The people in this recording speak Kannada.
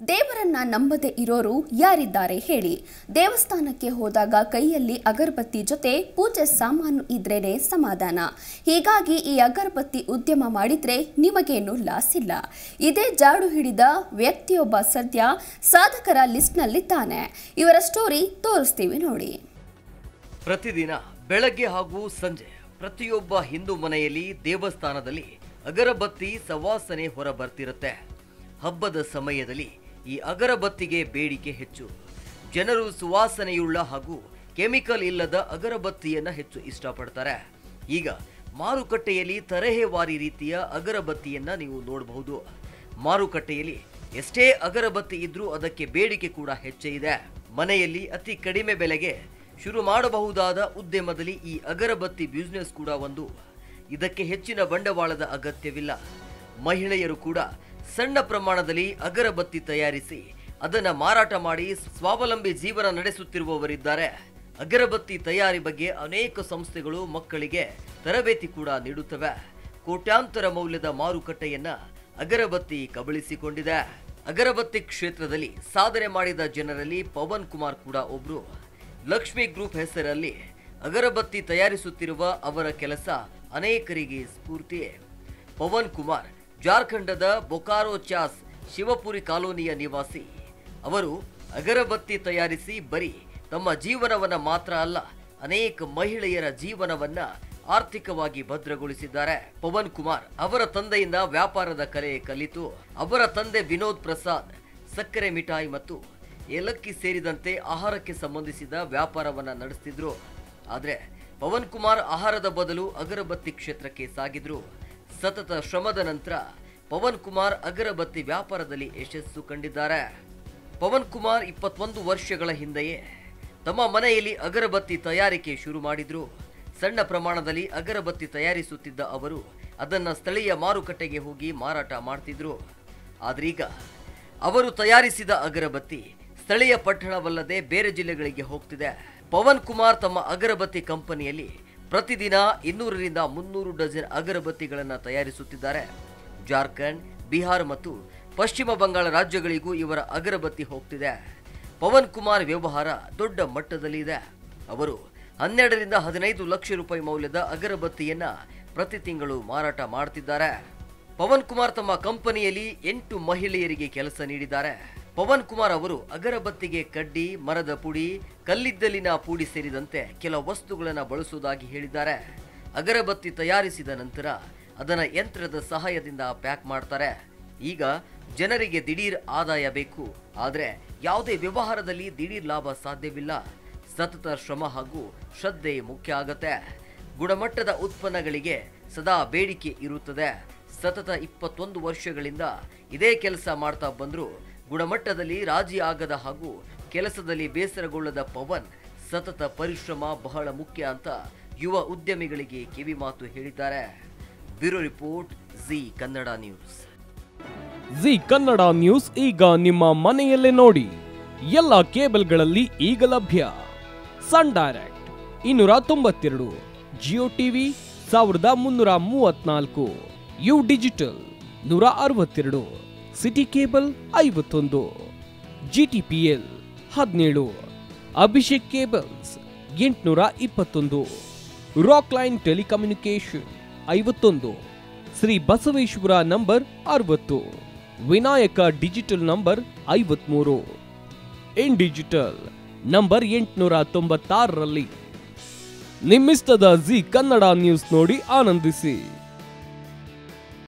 ದೇವರನ್ನ ನಂಬದೆ ಇರೋರು ಯಾರಿದ್ದಾರೆ ಹೇಳಿ ದೇವಸ್ಥಾನಕ್ಕೆ ಹೋದಾಗ ಕೈಯಲ್ಲಿ ಅಗರಬತ್ತಿ ಜೊತೆ ಪೂಜೆ ಸಾಮಾನು ಇದ್ರೇನೆ ಸಮಾಧಾನ ಹೀಗಾಗಿ ಈ ಅಗರಬತ್ತಿ ಉದ್ಯಮ ಮಾಡಿದ್ರೆ ನಿಮಗೇನು ಲಾಸ್ ಇಲ್ಲ ಇದೇ ಜಾಡು ಹಿಡಿದ ವ್ಯಕ್ತಿಯೊಬ್ಬ ಸದ್ಯ ಸಾಧಕರ ಲಿಸ್ಟ್ನಲ್ಲಿದ್ದಾನೆ ಇವರ ಸ್ಟೋರಿ ತೋರಿಸ್ತೀವಿ ನೋಡಿ ಪ್ರತಿದಿನ ಬೆಳಗ್ಗೆ ಹಾಗೂ ಸಂಜೆ ಪ್ರತಿಯೊಬ್ಬ ಹಿಂದೂ ಮನೆಯಲ್ಲಿ ದೇವಸ್ಥಾನದಲ್ಲಿ ಅಗರಬತ್ತಿ ಸವಾಸನೆ ಹೊರ ಬರ್ತಿರುತ್ತೆ ಹಬ್ಬದ ಸಮಯದಲ್ಲಿ ಈ ಅಗರಬತ್ತಿಗೆ ಬೇಡಿಕೆ ಹೆಚ್ಚು ಜನರು ಸುವಾಸನೆಯುಳ್ಳ ಹಾಗೂ ಕೆಮಿಕಲ್ ಇಲ್ಲದ ಅಗರಬತ್ತಿಯನ್ನ ಹೆಚ್ಚು ಇಷ್ಟಪಡ್ತಾರೆ ಈಗ ಮಾರುಕಟ್ಟೆಯಲ್ಲಿ ತರಹೇವಾರಿ ರೀತಿಯ ಅಗರಬತ್ತಿಯನ್ನ ನೀವು ನೋಡಬಹುದು ಮಾರುಕಟ್ಟೆಯಲ್ಲಿ ಎಷ್ಟೇ ಅಗರಬತ್ತಿ ಇದ್ರೂ ಅದಕ್ಕೆ ಬೇಡಿಕೆ ಕೂಡ ಹೆಚ್ಚೇ ಇದೆ ಮನೆಯಲ್ಲಿ ಅತಿ ಕಡಿಮೆ ಬೆಲೆಗೆ ಶುರು ಮಾಡಬಹುದಾದ ಉದ್ಯಮದಲ್ಲಿ ಈ ಅಗರಬತ್ತಿ ಬಿಸ್ನೆಸ್ ಕೂಡ ಒಂದು ಇದಕ್ಕೆ ಹೆಚ್ಚಿನ ಬಂಡವಾಳದ ಅಗತ್ಯವಿಲ್ಲ ಮಹಿಳೆಯರು ಕೂಡ ಸಣ್ಣ ಪ್ರಮಾಣದಲ್ಲಿ ಅಗರಬತ್ತಿ ತಯಾರಿಸಿ ಅದನ್ನ ಮಾರಾಟ ಮಾಡಿ ಸ್ವಾವಲಂಬಿ ಜೀವನ ನಡೆಸುತ್ತಿರುವವರಿದ್ದಾರೆ ಅಗರಬತ್ತಿ ತಯಾರಿ ಬಗ್ಗೆ ಅನೇಕ ಸಂಸ್ಥೆಗಳು ಮಕ್ಕಳಿಗೆ ತರಬೇತಿ ಕೂಡ ನೀಡುತ್ತವೆ ಕೋಟ್ಯಾಂತರ ಮೌಲ್ಯದ ಮಾರುಕಟ್ಟೆಯನ್ನ ಅಗರಬತ್ತಿ ಕಬಳಿಸಿಕೊಂಡಿದೆ ಅಗರಬತ್ತಿ ಕ್ಷೇತ್ರದಲ್ಲಿ ಸಾಧನೆ ಮಾಡಿದ ಜನರಲ್ಲಿ ಪವನ್ ಕುಮಾರ್ ಕೂಡ ಒಬ್ರು ಲಕ್ಷ್ಮಿ ಗ್ರೂಪ್ ಹೆಸರಲ್ಲಿ ಅಗರಬತ್ತಿ ತಯಾರಿಸುತ್ತಿರುವ ಅವರ ಕೆಲಸ ಅನೇಕರಿಗೆ ಸ್ಫೂರ್ತಿ ಪವನ್ ಕುಮಾರ್ ಜಾರ್ಖಂಡದ ಬೊಕಾರೋ ಚಾಸ್ ಶಿವಪುರಿ ಕಾಲೋನಿಯ ನಿವಾಸಿ ಅವರು ಅಗರಬತ್ತಿ ತಯಾರಿಸಿ ಬರೀ ತಮ್ಮ ಜೀವನವನ್ನ ಮಾತ್ರ ಅಲ್ಲ ಅನೇಕ ಮಹಿಳೆಯರ ಜೀವನವನ್ನ ಆರ್ಥಿಕವಾಗಿ ಭದ್ರಗೊಳಿಸಿದ್ದಾರೆ ಪವನ್ ಕುಮಾರ್ ಅವರ ತಂದೆಯಿಂದ ವ್ಯಾಪಾರದ ಕಲೆ ಕಲಿತು ಅವರ ತಂದೆ ವಿನೋದ್ ಪ್ರಸಾದ್ ಸಕ್ಕರೆ ಮಿಠಾಯಿ ಮತ್ತು ಏಲಕ್ಕಿ ಸೇರಿದಂತೆ ಆಹಾರಕ್ಕೆ ಸಂಬಂಧಿಸಿದ ವ್ಯಾಪಾರವನ್ನ ನಡೆಸ್ತಿದ್ರು ಆದ್ರೆ ಪವನ್ ಕುಮಾರ್ ಆಹಾರದ ಬದಲು ಅಗರಬತ್ತಿ ಕ್ಷೇತ್ರಕ್ಕೆ ಸಾಗಿದ್ರು ಸತತ ಶ್ರಮದ ನಂತರ ಪವನ್ ಕುಮಾರ್ ಅಗರಬತ್ತಿ ವ್ಯಾಪಾರದಲ್ಲಿ ಯಶಸ್ಸು ಕಂಡಿದ್ದಾರೆ ಪವನ್ ಕುಮಾರ್ ಇಪ್ಪತ್ತೊಂದು ವರ್ಷಗಳ ಹಿಂದೆಯೇ ತಮ್ಮ ಮನೆಯಲ್ಲಿ ಅಗರಬತ್ತಿ ತಯಾರಿಕೆ ಶುರು ಮಾಡಿದ್ರು ಸಣ್ಣ ಪ್ರಮಾಣದಲ್ಲಿ ಅಗರಬತ್ತಿ ತಯಾರಿಸುತ್ತಿದ್ದ ಅವರು ಅದನ್ನ ಸ್ಥಳೀಯ ಮಾರುಕಟ್ಟೆಗೆ ಹೋಗಿ ಮಾರಾಟ ಮಾಡ್ತಿದ್ರು ಆದ್ರೀಗ ಅವರು ತಯಾರಿಸಿದ ಅಗರಬತ್ತಿ ಸ್ಥಳೀಯ ಪಟ್ಟಣವಲ್ಲದೆ ಬೇರೆ ಜಿಲ್ಲೆಗಳಿಗೆ ಹೋಗ್ತಿದೆ ಪವನ್ ಕುಮಾರ್ ತಮ್ಮ ಅಗರಬತ್ತಿ ಕಂಪನಿಯಲ್ಲಿ ಪ್ರತಿದಿನ ಇನ್ನೂರರಿಂದ ಮುನ್ನೂರು ಡಜನ್ ಅಗರಬತ್ತಿಗಳನ್ನು ತಯಾರಿಸುತ್ತಿದ್ದಾರೆ ಜಾರ್ಖಂಡ್ ಬಿಹಾರ್ ಮತ್ತು ಪಶ್ಚಿಮ ಬಂಗಾಳ ರಾಜ್ಯಗಳಿಗೂ ಇವರ ಅಗರಬತ್ತಿ ಹೋಗ್ತಿದೆ ಪವನ್ ಕುಮಾರ್ ವ್ಯವಹಾರ ದೊಡ್ಡ ಮಟ್ಟದಲ್ಲಿ ಇದೆ ಅವರು ಹನ್ನೆರಡರಿಂದ ಹದಿನೈದು ಲಕ್ಷ ರೂಪಾಯಿ ಮೌಲ್ಯದ ಅಗರಬತ್ತಿಯನ್ನ ಪ್ರತಿ ತಿಂಗಳು ಮಾರಾಟ ಮಾಡ್ತಿದ್ದಾರೆ ಪವನ್ ಕುಮಾರ್ ತಮ್ಮ ಕಂಪನಿಯಲ್ಲಿ ಎಂಟು ಮಹಿಳೆಯರಿಗೆ ಕೆಲಸ ನೀಡಿದ್ದಾರೆ ಪವನ್ ಕುಮಾರ್ ಅವರು ಅಗರಬತ್ತಿಗೆ ಕಡ್ಡಿ ಮರದ ಪುಡಿ ಕಲ್ಲಿದ್ದಲಿನ ಪುಡಿ ಸೇರಿದಂತೆ ಕೆಲ ವಸ್ತುಗಳನ್ನು ಬಳಸುವುದಾಗಿ ಹೇಳಿದ್ದಾರೆ ಅಗರಬತ್ತಿ ತಯಾರಿಸಿದ ನಂತರ ಅದನ್ನ ಯಂತ್ರದ ಸಹಾಯದಿಂದ ಪ್ಯಾಕ್ ಮಾಡ್ತಾರೆ ಈಗ ಜನರಿಗೆ ದಿಢೀರ್ ಆದಾಯ ಬೇಕು ಆದರೆ ಯಾವುದೇ ವ್ಯವಹಾರದಲ್ಲಿ ದಿಢೀರ್ ಲಾಭ ಸಾಧ್ಯವಿಲ್ಲ ಸತತ ಶ್ರಮ ಹಾಗೂ ಶ್ರದ್ಧೆ ಮುಖ್ಯ ಆಗತ್ತೆ ಗುಣಮಟ್ಟದ ಉತ್ಪನ್ನಗಳಿಗೆ ಸದಾ ಬೇಡಿಕೆ ಇರುತ್ತದೆ ಸತತ ಇಪ್ಪತ್ತೊಂದು ವರ್ಷಗಳಿಂದ ಇದೇ ಕೆಲಸ ಮಾಡ್ತಾ ಬಂದ್ರು ಗುಣಮಟ್ಟದಲ್ಲಿ ರಾಜಿ ಆಗದ ಹಾಗೂ ಕೆಲಸದಲ್ಲಿ ಬೇಸರಗೊಳ್ಳದ ಪವನ್ ಸತತ ಪರಿಶ್ರಮ ಬಹಳ ಮುಖ್ಯ ಅಂತ ಯುವ ಉದ್ಯಮಿಗಳಿಗೆ ಕಿವಿಮಾತು ಹೇಳಿದ್ದಾರೆ bureau report Zee Kannada news Zee Kannada news ಈಗ ನಿಮ್ಮ ಮನೆಯಲ್ಲೇ ನೋಡಿ ಎಲ್ಲ ಕೇಬಲ್ಗಳಲ್ಲಿ ಈಗ ಲಭ್ಯ ಸನ್ ಡೈರೆಕ್ಟ್ ಇನ್ನೂರ ತೊಂಬತ್ತೆರಡು ಜಿಯೋ ಟಿವಿ ಸಾವಿರದ ಮುನ್ನೂರ ಮೂವತ್ನಾಲ್ಕು ಯು ಡಿಜಿಟಲ್ ನೂರ ಅರವತ್ತೆರಡು ಸಿಟಿ ಕೇಬಲ್ ಐವತ್ತೊಂದು ಜಿಟಿಪಿಎಲ್ ಹದಿನೇಳು ಅಭಿಷೇಕ್ ಕೇಬಲ್ಸ್ ಎಂಟುನೂರ ಇಪ್ಪತ್ತೊಂದು ರಾಕ್ ಲೈನ್ ಟೆಲಿಕಮ್ಯುನಿಕೇಶನ್ ಐವತ್ತೊಂದು ಶ್ರೀ ಬಸವೇಶ್ವರ ನಂಬರ್ ಅರವತ್ತು ವಿನಾಯಕ ಡಿಜಿಟಲ್ ನಂಬರ್ ಐವತ್ಮೂರು ಇನ್ ಡಿಜಿಟಲ್ ನಂಬರ್ ಎಂಟುನೂರ ತೊಂಬತ್ತಾರರಲ್ಲಿ ನಿಮ್ಮಿಸ್ತದ ಜಿ ಕನ್ನಡ ನ್ಯೂಸ್ ನೋಡಿ ಆನಂದಿಸಿ